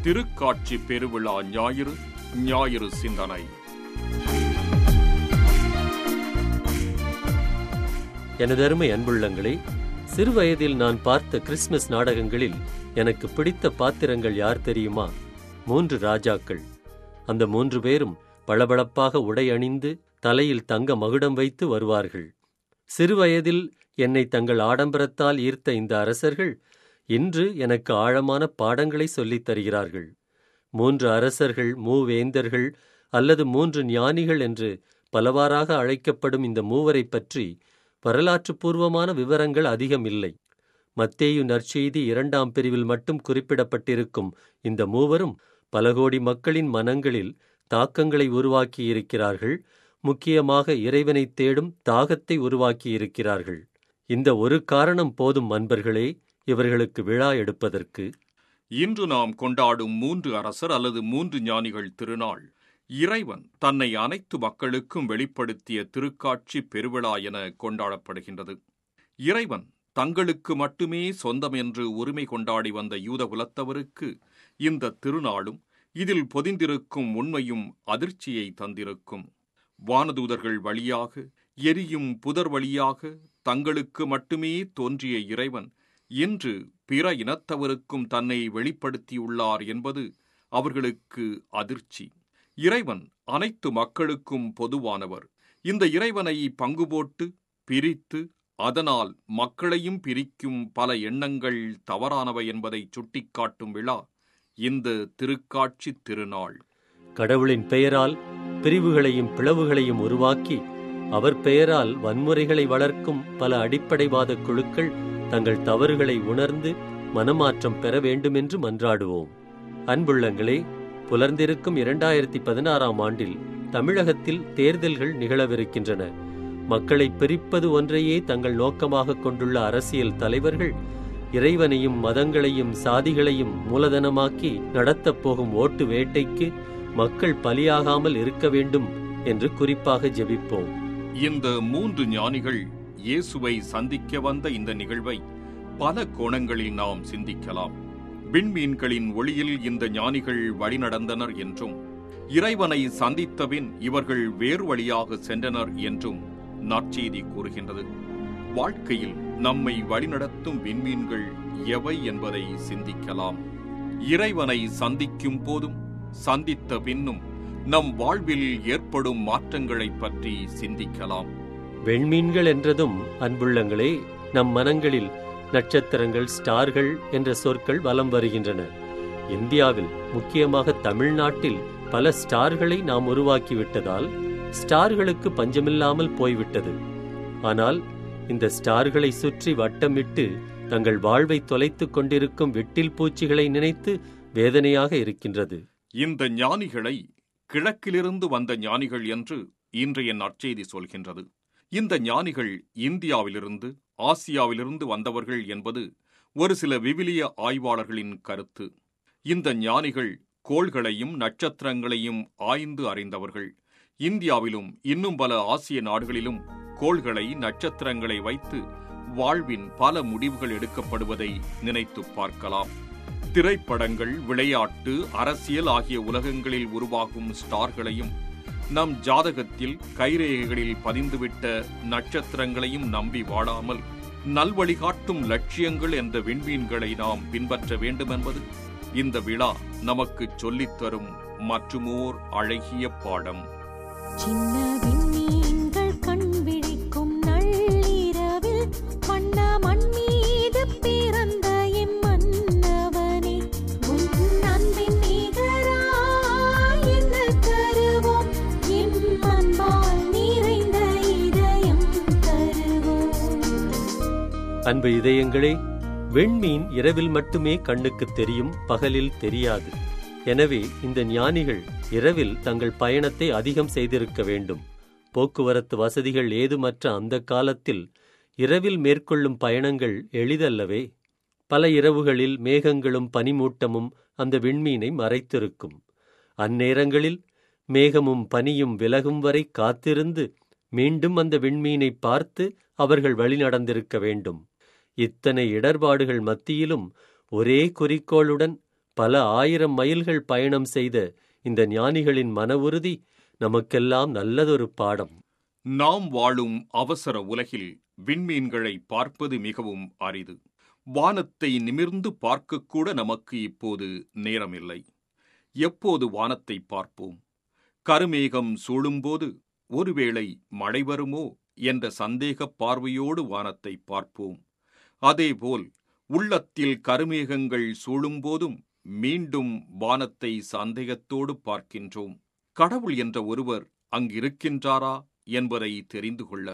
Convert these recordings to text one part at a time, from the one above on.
திருக்காட்சி பெருவிழா ஞாயிறு ஞாயிறு சிந்தனை எனதருமை அன்புள்ளங்களே சிறுவயதில் நான் பார்த்த கிறிஸ்துமஸ் நாடகங்களில் எனக்கு பிடித்த பாத்திரங்கள் யார் தெரியுமா மூன்று ராஜாக்கள் அந்த மூன்று பேரும் பளபளப்பாக உடை அணிந்து தலையில் தங்க மகுடம் வைத்து வருவார்கள் சிறுவயதில் என்னை தங்கள் ஆடம்பரத்தால் ஈர்த்த இந்த அரசர்கள் இன்று எனக்கு ஆழமான பாடங்களை சொல்லித் தருகிறார்கள் மூன்று அரசர்கள் மூவேந்தர்கள் அல்லது மூன்று ஞானிகள் என்று பலவாறாக அழைக்கப்படும் இந்த மூவரைப் பற்றி வரலாற்றுப் பூர்வமான விவரங்கள் அதிகம் இல்லை மத்தேயு நற்செய்தி இரண்டாம் பிரிவில் மட்டும் குறிப்பிடப்பட்டிருக்கும் இந்த மூவரும் பல கோடி மக்களின் மனங்களில் தாக்கங்களை உருவாக்கியிருக்கிறார்கள் முக்கியமாக இறைவனைத் தேடும் தாகத்தை உருவாக்கியிருக்கிறார்கள் இந்த ஒரு காரணம் போதும் அன்பர்களே இவர்களுக்கு விழா எடுப்பதற்கு இன்று நாம் கொண்டாடும் மூன்று அரசர் அல்லது மூன்று ஞானிகள் திருநாள் இறைவன் தன்னை அனைத்து மக்களுக்கும் வெளிப்படுத்திய திருக்காட்சி பெருவிழா என கொண்டாடப்படுகின்றது இறைவன் தங்களுக்கு மட்டுமே சொந்தம் என்று உரிமை கொண்டாடி வந்த யூத குலத்தவருக்கு இந்த திருநாளும் இதில் பொதிந்திருக்கும் உண்மையும் அதிர்ச்சியை தந்திருக்கும் வானதூதர்கள் வழியாக எரியும் புதர் வழியாக தங்களுக்கு மட்டுமே தோன்றிய இறைவன் இன்று பிற இனத்தவருக்கும் தன்னை வெளிப்படுத்தியுள்ளார் என்பது அவர்களுக்கு அதிர்ச்சி இறைவன் அனைத்து மக்களுக்கும் பொதுவானவர் இந்த இறைவனை பங்கு போட்டு பிரித்து அதனால் மக்களையும் பிரிக்கும் பல எண்ணங்கள் தவறானவை என்பதை சுட்டிக்காட்டும் விழா இந்த திருக்காட்சி திருநாள் கடவுளின் பெயரால் பிரிவுகளையும் பிளவுகளையும் உருவாக்கி அவர் பெயரால் வன்முறைகளை வளர்க்கும் பல அடிப்படைவாத குழுக்கள் தங்கள் தவறுகளை உணர்ந்து மனமாற்றம் பெற வேண்டுமென்று மன்றாடுவோம் அன்புள்ளங்களே புலர்ந்திருக்கும் இரண்டாயிரத்தி பதினாறாம் ஆண்டில் தமிழகத்தில் தேர்தல்கள் நிகழவிருக்கின்றன மக்களை பிரிப்பது ஒன்றையே தங்கள் நோக்கமாக கொண்டுள்ள அரசியல் தலைவர்கள் இறைவனையும் மதங்களையும் சாதிகளையும் மூலதனமாக்கி நடத்தப் போகும் ஓட்டு வேட்டைக்கு மக்கள் பலியாகாமல் இருக்க வேண்டும் என்று குறிப்பாக ஜெபிப்போம் இந்த மூன்று ஞானிகள் இயேசுவை சந்திக்க வந்த இந்த நிகழ்வை பல கோணங்களில் நாம் சிந்திக்கலாம் விண்மீன்களின் ஒளியில் இந்த ஞானிகள் வழிநடந்தனர் என்றும் இறைவனை சந்தித்தபின் இவர்கள் வேறு வழியாக சென்றனர் என்றும் நற்செய்தி கூறுகின்றது வாழ்க்கையில் நம்மை வழிநடத்தும் விண்மீன்கள் எவை என்பதை சிந்திக்கலாம் இறைவனை சந்திக்கும் போதும் சந்தித்த பின்னும் நம் வாழ்வில் ஏற்படும் மாற்றங்களைப் பற்றி சிந்திக்கலாம் வெண்மீன்கள் என்றதும் அன்புள்ளங்களே நம் மனங்களில் நட்சத்திரங்கள் ஸ்டார்கள் என்ற சொற்கள் வலம் வருகின்றன இந்தியாவில் முக்கியமாக தமிழ்நாட்டில் பல ஸ்டார்களை நாம் உருவாக்கிவிட்டதால் ஸ்டார்களுக்கு பஞ்சமில்லாமல் போய்விட்டது ஆனால் இந்த ஸ்டார்களை சுற்றி வட்டமிட்டு தங்கள் வாழ்வை தொலைத்துக் கொண்டிருக்கும் விட்டில் பூச்சிகளை நினைத்து வேதனையாக இருக்கின்றது இந்த ஞானிகளை கிழக்கிலிருந்து வந்த ஞானிகள் என்று இன்றைய நற்செய்தி சொல்கின்றது இந்த ஞானிகள் இந்தியாவிலிருந்து ஆசியாவிலிருந்து வந்தவர்கள் என்பது ஒரு சில விவிலிய ஆய்வாளர்களின் கருத்து இந்த ஞானிகள் கோள்களையும் நட்சத்திரங்களையும் ஆய்ந்து அறிந்தவர்கள் இந்தியாவிலும் இன்னும் பல ஆசிய நாடுகளிலும் கோள்களை நட்சத்திரங்களை வைத்து வாழ்வின் பல முடிவுகள் எடுக்கப்படுவதை நினைத்து பார்க்கலாம் திரைப்படங்கள் விளையாட்டு அரசியல் ஆகிய உலகங்களில் உருவாகும் ஸ்டார்களையும் நம் ஜாதகத்தில் கைரேகைகளில் பதிந்துவிட்ட நட்சத்திரங்களையும் நம்பி வாழாமல் நல்வழிகாட்டும் லட்சியங்கள் என்ற விண்மீன்களை நாம் பின்பற்ற வேண்டும் என்பது இந்த விழா நமக்கு சொல்லித்தரும் மற்றுமோர் அழகிய பாடம் சின்ன விண்மீன்கள் கண் விழிக்கும் நள்ளிரவில் வண்ண மண் மீது பிறந்த எம் மன்னவனே உன் அன்பின் நிகராய் என்ன தருவோம் எம் அன்பால் நிறைந்த இதயம் தருவோம் அன்பு இதயங்களே வெண்மீன் இரவில் மட்டுமே கண்ணுக்கு தெரியும் பகலில் தெரியாது எனவே இந்த ஞானிகள் இரவில் தங்கள் பயணத்தை அதிகம் செய்திருக்க வேண்டும் போக்குவரத்து வசதிகள் ஏதுமற்ற அந்த காலத்தில் இரவில் மேற்கொள்ளும் பயணங்கள் எளிதல்லவே பல இரவுகளில் மேகங்களும் பனிமூட்டமும் அந்த விண்மீனை மறைத்திருக்கும் அந்நேரங்களில் மேகமும் பனியும் விலகும் வரை காத்திருந்து மீண்டும் அந்த விண்மீனை பார்த்து அவர்கள் வழிநடந்திருக்க வேண்டும் இத்தனை இடர்பாடுகள் மத்தியிலும் ஒரே குறிக்கோளுடன் பல ஆயிரம் மைல்கள் பயணம் செய்த இந்த ஞானிகளின் மன உறுதி நமக்கெல்லாம் நல்லதொரு பாடம் நாம் வாழும் அவசர உலகில் விண்மீன்களை பார்ப்பது மிகவும் அரிது வானத்தை நிமிர்ந்து பார்க்கக்கூட நமக்கு இப்போது நேரமில்லை எப்போது வானத்தை பார்ப்போம் கருமேகம் சூழும்போது ஒருவேளை மழை வருமோ என்ற சந்தேகப் பார்வையோடு வானத்தை பார்ப்போம் அதேபோல் உள்ளத்தில் கருமேகங்கள் சூழும்போதும் மீண்டும் வானத்தை சந்தேகத்தோடு பார்க்கின்றோம் கடவுள் என்ற ஒருவர் அங்கிருக்கின்றாரா என்பதை தெரிந்து கொள்ள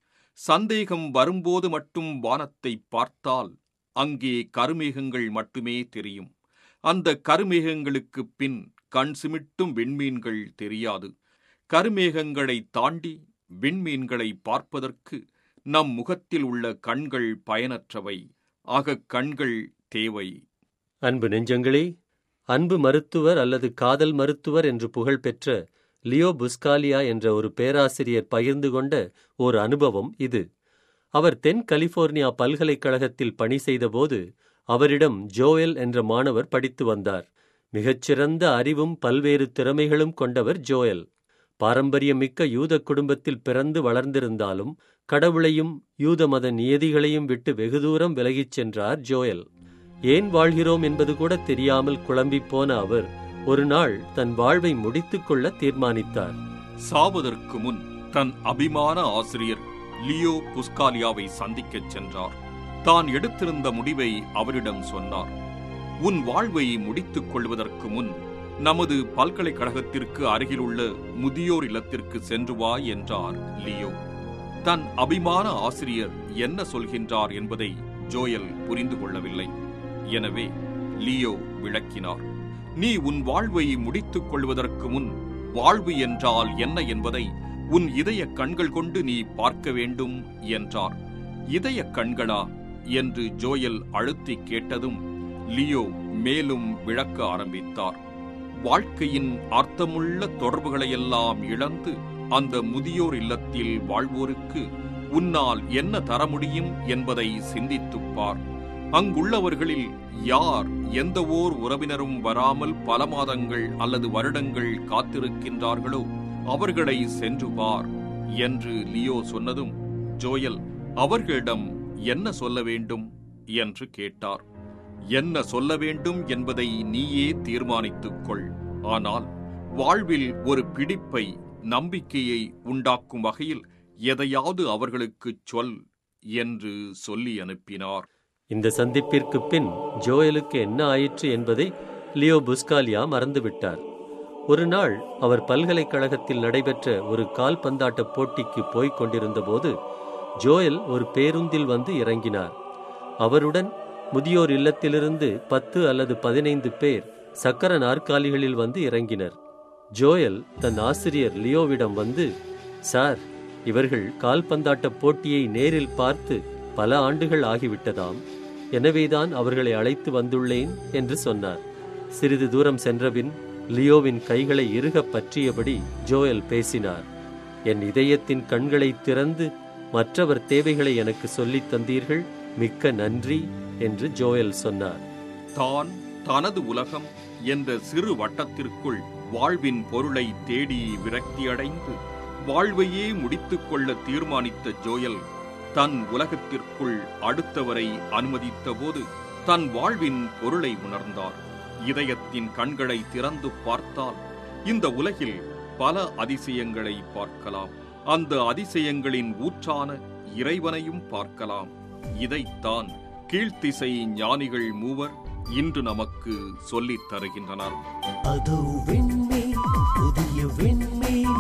சந்தேகம் வரும்போது மட்டும் வானத்தை பார்த்தால் அங்கே கருமேகங்கள் மட்டுமே தெரியும் அந்த கருமேகங்களுக்குப் பின் கண் சிமிட்டும் விண்மீன்கள் தெரியாது கருமேகங்களை தாண்டி விண்மீன்களை பார்ப்பதற்கு நம் முகத்தில் உள்ள கண்கள் பயனற்றவை ஆக கண்கள் தேவை அன்பு நெஞ்சங்களே அன்பு மருத்துவர் அல்லது காதல் மருத்துவர் என்று புகழ்பெற்ற லியோ புஸ்காலியா என்ற ஒரு பேராசிரியர் பகிர்ந்து கொண்ட ஓர் அனுபவம் இது அவர் தென் கலிபோர்னியா பல்கலைக்கழகத்தில் பணி செய்தபோது அவரிடம் ஜோயல் என்ற மாணவர் படித்து வந்தார் மிகச்சிறந்த அறிவும் பல்வேறு திறமைகளும் கொண்டவர் ஜோயல் பாரம்பரியமிக்க யூத குடும்பத்தில் பிறந்து வளர்ந்திருந்தாலும் கடவுளையும் யூத மத நியதிகளையும் விட்டு வெகு தூரம் விலகிச் சென்றார் ஜோயல் ஏன் வாழ்கிறோம் என்பது கூட தெரியாமல் குழம்பிப் போன அவர் ஒரு நாள் தன் வாழ்வை முடித்துக் கொள்ள தீர்மானித்தார் சாவதற்கு முன் தன் அபிமான ஆசிரியர் லியோ புஸ்காலியாவை சந்திக்கச் சென்றார் தான் எடுத்திருந்த முடிவை அவரிடம் சொன்னார் உன் வாழ்வை முடித்துக் கொள்வதற்கு முன் நமது பல்கலைக்கழகத்திற்கு அருகிலுள்ள முதியோர் இல்லத்திற்கு சென்று வா என்றார் லியோ தன் அபிமான ஆசிரியர் என்ன சொல்கின்றார் என்பதை ஜோயல் புரிந்து கொள்ளவில்லை எனவே லியோ விளக்கினார் நீ உன் வாழ்வை முடித்துக் கொள்வதற்கு முன் வாழ்வு என்றால் என்ன என்பதை உன் இதய கண்கள் கொண்டு நீ பார்க்க வேண்டும் என்றார் இதய கண்களா என்று ஜோயல் அழுத்தி கேட்டதும் லியோ மேலும் விளக்க ஆரம்பித்தார் வாழ்க்கையின் அர்த்தமுள்ள தொடர்புகளையெல்லாம் இழந்து அந்த முதியோர் இல்லத்தில் வாழ்வோருக்கு உன்னால் என்ன தர முடியும் என்பதை சிந்தித்துப் பார் அங்குள்ளவர்களில் யார் எந்த ஓர் உறவினரும் வராமல் பல மாதங்கள் அல்லது வருடங்கள் காத்திருக்கின்றார்களோ அவர்களை சென்று பார் என்று லியோ சொன்னதும் ஜோயல் அவர்களிடம் என்ன சொல்ல வேண்டும் என்று கேட்டார் என்ன சொல்ல வேண்டும் என்பதை நீயே தீர்மானித்துக் கொள் ஆனால் வாழ்வில் ஒரு பிடிப்பை நம்பிக்கையை உண்டாக்கும் வகையில் எதையாவது அவர்களுக்குச் சொல் என்று சொல்லி அனுப்பினார் இந்த சந்திப்பிற்கு பின் ஜோயலுக்கு என்ன ஆயிற்று என்பதை லியோ புஸ்காலியா மறந்துவிட்டார் ஒரு நாள் அவர் பல்கலைக்கழகத்தில் நடைபெற்ற ஒரு கால்பந்தாட்ட போட்டிக்கு போய்க் கொண்டிருந்தபோது ஜோயல் ஒரு பேருந்தில் வந்து இறங்கினார் அவருடன் முதியோர் இல்லத்திலிருந்து பத்து அல்லது பதினைந்து பேர் சக்கர நாற்காலிகளில் வந்து இறங்கினர் ஜோயல் தன் ஆசிரியர் லியோவிடம் வந்து சார் இவர்கள் கால்பந்தாட்ட போட்டியை நேரில் பார்த்து பல ஆண்டுகள் ஆகிவிட்டதாம் எனவேதான் அவர்களை அழைத்து வந்துள்ளேன் என்று சொன்னார் சிறிது தூரம் சென்றபின் லியோவின் கைகளை இறுகப் பற்றியபடி ஜோயல் பேசினார் என் இதயத்தின் கண்களை திறந்து மற்றவர் தேவைகளை எனக்கு சொல்லித் தந்தீர்கள் மிக்க நன்றி என்று ஜோயல் சொன்னார் தான் தனது உலகம் என்ற சிறு வட்டத்திற்குள் வாழ்வின் பொருளை தேடி விரக்தியடைந்து வாழ்வையே முடித்துக் கொள்ள தீர்மானித்த ஜோயல் தன் உலகத்திற்குள் அடுத்தவரை அனுமதித்தபோது தன் வாழ்வின் பொருளை உணர்ந்தார் இதயத்தின் கண்களை திறந்து பார்த்தால் இந்த உலகில் பல அதிசயங்களை பார்க்கலாம் அந்த அதிசயங்களின் ஊற்றான இறைவனையும் பார்க்கலாம் இதைத்தான் கீழ்த்திசை ஞானிகள் மூவர் இன்று நமக்கு சொல்லித் தருகின்றனர் அதோ விண்மீன் புதிய விண்மீன்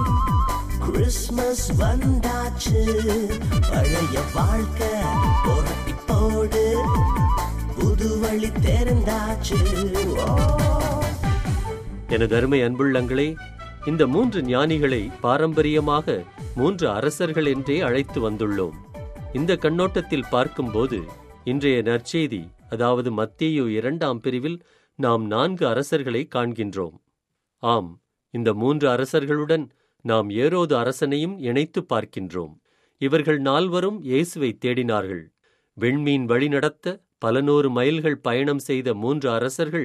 கிறிஸ்மஸ் வந்தாச்சு பழைய வாழ்க்கை புரட்டி போடு புது வழி தெரிந்தாச்சு ஓ எனது அருமை அன்புள்ளங்களே இந்த மூன்று ஞானிகளை பாரம்பரியமாக மூன்று அரசர்கள் என்றே அழைத்து வந்துள்ளோம் இந்த கண்ணோட்டத்தில் பார்க்கும்போது இன்றைய நற்செய்தி அதாவது மத்தேயு இரண்டாம் பிரிவில் நாம் நான்கு அரசர்களை காண்கின்றோம் ஆம் இந்த மூன்று அரசர்களுடன் நாம் ஏரோது அரசனையும் இணைத்து பார்க்கின்றோம் இவர்கள் நால்வரும் இயேசுவை தேடினார்கள் விண்மீன் வழிநடத்த பல நூறு மைல்கள் பயணம் செய்த மூன்று அரசர்கள்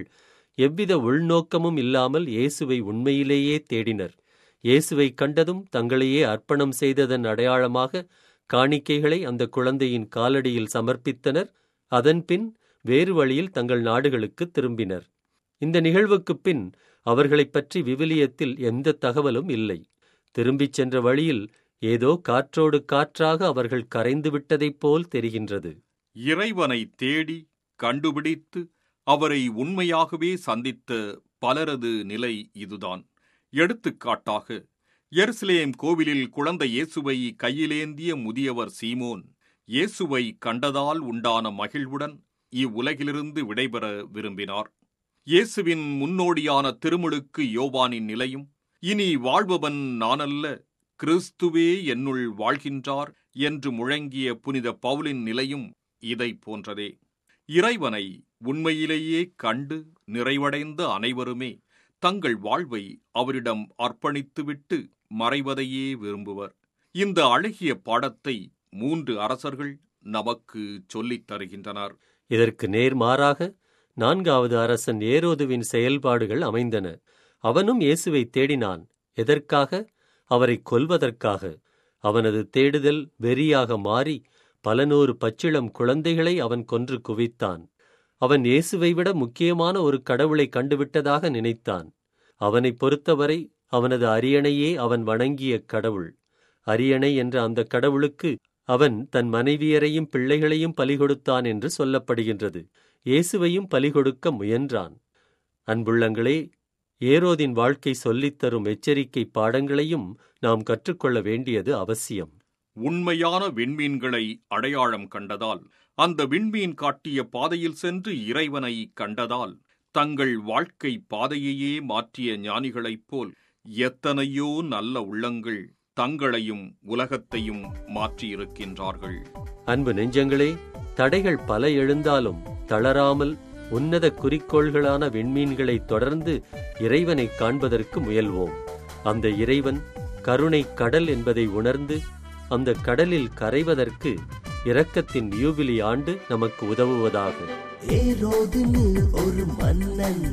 எவ்வித உள்நோக்கமும் இல்லாமல் இயேசுவை உண்மையிலேயே தேடினர் இயேசுவை கண்டதும் தங்களையே அர்ப்பணம் செய்ததன் அடையாளமாக காணிக்கைகளை அந்த குழந்தையின் காலடியில் சமர்ப்பித்தனர் அதன்பின் வேறு வழியில் தங்கள் நாடுகளுக்கு திரும்பினர் இந்த நிகழ்வுக்குப் பின் அவர்களைப் பற்றி விவிலியத்தில் எந்த தகவலும் இல்லை திரும்பிச் சென்ற வழியில் ஏதோ காற்றோடு காற்றாக அவர்கள் கரைந்து விட்டதைப் போல் தெரிகின்றது இறைவனை தேடி கண்டுபிடித்து அவரை உண்மையாகவே சந்தித்த பலரது நிலை இதுதான் எடுத்துக்காட்டாக எருசலேம் கோவிலில் குழந்தை இயேசுவை கையிலேந்திய முதியவர் சீமோன் இயேசுவை கண்டதால் உண்டான மகிழ்வுடன் இவ்வுலகிலிருந்து விடைபெற விரும்பினார் இயேசுவின் முன்னோடியான திருமுழுக்கு யோவானின் நிலையும் இனி வாழ்பவன் நானல்ல கிறிஸ்துவே என்னுள் வாழ்கின்றார் என்று முழங்கிய புனித பவுலின் நிலையும் இதை போன்றதே இறைவனை உண்மையிலேயே கண்டு நிறைவடைந்த அனைவருமே தங்கள் வாழ்வை அவரிடம் அர்ப்பணித்துவிட்டு மறைவதையே விரும்புவர் இந்த அழகிய பாடத்தை மூன்று அரசர்கள் நமக்கு சொல்லித் தருகின்றனர் இதற்கு நேர்மாறாக நான்காவது அரசன் ஏரோதுவின் செயல்பாடுகள் அமைந்தன அவனும் இயேசுவை தேடினான் எதற்காக அவரை கொல்வதற்காக அவனது தேடுதல் வெறியாக மாறி பல நூறு பச்சிளம் குழந்தைகளை அவன் கொன்று குவித்தான் அவன் இயேசுவை விட முக்கியமான ஒரு கடவுளை கண்டுவிட்டதாக நினைத்தான் அவனைப் பொறுத்தவரை அவனது அரியணையே அவன் வணங்கிய கடவுள் அரியணை என்ற அந்த கடவுளுக்கு அவன் தன் மனைவியரையும் பிள்ளைகளையும் பலி கொடுத்தான் என்று சொல்லப்படுகின்றது இயேசுவையும் பலி கொடுக்க முயன்றான் அன்புள்ளங்களே ஏரோதின் வாழ்க்கை சொல்லித்தரும் எச்சரிக்கை பாடங்களையும் நாம் கற்றுக்கொள்ள வேண்டியது அவசியம் உண்மையான விண்மீன்களை அடையாளம் கண்டதால் அந்த விண்மீன் காட்டிய பாதையில் சென்று இறைவனை கண்டதால் தங்கள் வாழ்க்கை பாதையையே மாற்றிய ஞானிகளைப் போல் எத்தனையோ நல்ல உள்ளங்கள் தங்களையும் உலகத்தையும் மாற்றியிருக்கின்றார்கள் அன்பு நெஞ்சங்களே தடைகள் பல எழுந்தாலும் தளராமல் உன்னத குறிக்கோள்களான விண்மீன்களை தொடர்ந்து இறைவனை காண்பதற்கு முயல்வோம் அந்த இறைவன் கருணை கடல் என்பதை உணர்ந்து அந்த கடலில் கரைவதற்கு இரக்கத்தின் யூபிலி ஆண்டு நமக்கு உதவுவதாக ஏரோதுன்னு ஒரு மன்னன்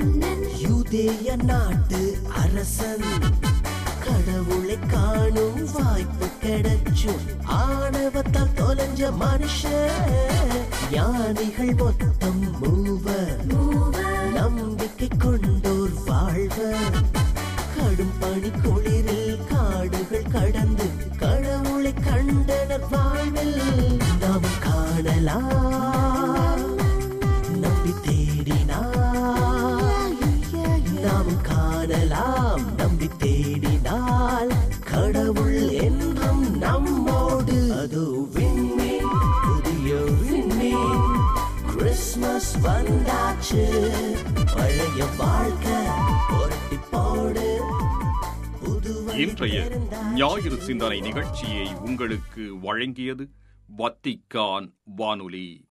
யூதேய நாட்டு அரசன் கடவுளை காணும் வாய்ப்பு கிடைச்சும் ஆணவத்தால் தொலைஞ்ச மனுஷன் ஞானிகள் மொத்தம் மூவர் நம்பிக்கை கொண்டோர் வாழ்வர் கடும் பனி குளிரில் காடுகள் கடந்து கடவுளை கண்டனர் வாழ்வில் நாம் காணலாம் நம்பி தேடினால் நாம் காணலாம் நம்பி தேடினால் கடவுள் என்றும் நம்மோடு அதோ விண்மீன் புதிய விண்மீன் கிறிஸ்மஸ் வந்தாச்சு பழைய வாழ்க்கை புரட்டி போடு புது வழி இன்றைய திறந்தாச்சு. ஞாயிறு சிந்தனை நிகழ்ச்சியை உங்களுக்கு வழங்கியது வத்திக்கான் வானொலி